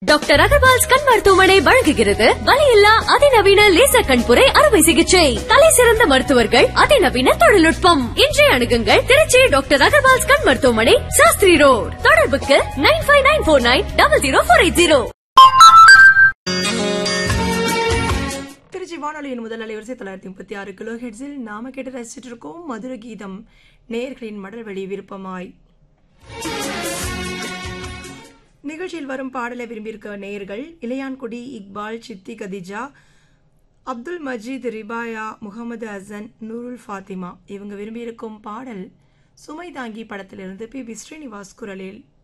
doctor Agarwal's கண் மருத்துவமனை வழங்குகிறது வலியில்லா அதிநவீன லேசர் கண்புரை அறுவை சிகிச்சை தலை சிறந்த மருத்துவர்கள் அதிநவீன தொழில்நுட்பம் இன்றைய அணுகுங்கள் திருச்சி டாக்டர் அகர்வால்ஸ் கண் மருத்துவமனை சாஸ்திரி ரோட் தொடர்புக்கு nine five nine four nine double zero four eight zero Trichy வானொலியின் முதல் அலைவரிசை தொள்ளாயிரத்தி முப்பத்தி ஆறு கிலோ ஹெட்ஸில் நாம கேட்டு ரசிச்சிட்டு இருக்கோம் மதுர கீதம் நேயர்களின் மடல்வழி விருப்பமாய் நிகழ்ச்சியில் வரும் பாடலை விரும்பியிருக்க நேயர்கள் இளையான்குடி இக்பால் சித்தி கதிஜா அப்துல் மஜீத் ரிபாயா முகமது ஹசன் நூருல் ஃபாத்திமா இவங்க விரும்பியிருக்கும் பாடல் சுமை தாங்கி படத்திலிருந்து பி பி ஸ்ரீனிவாஸ் குரலில்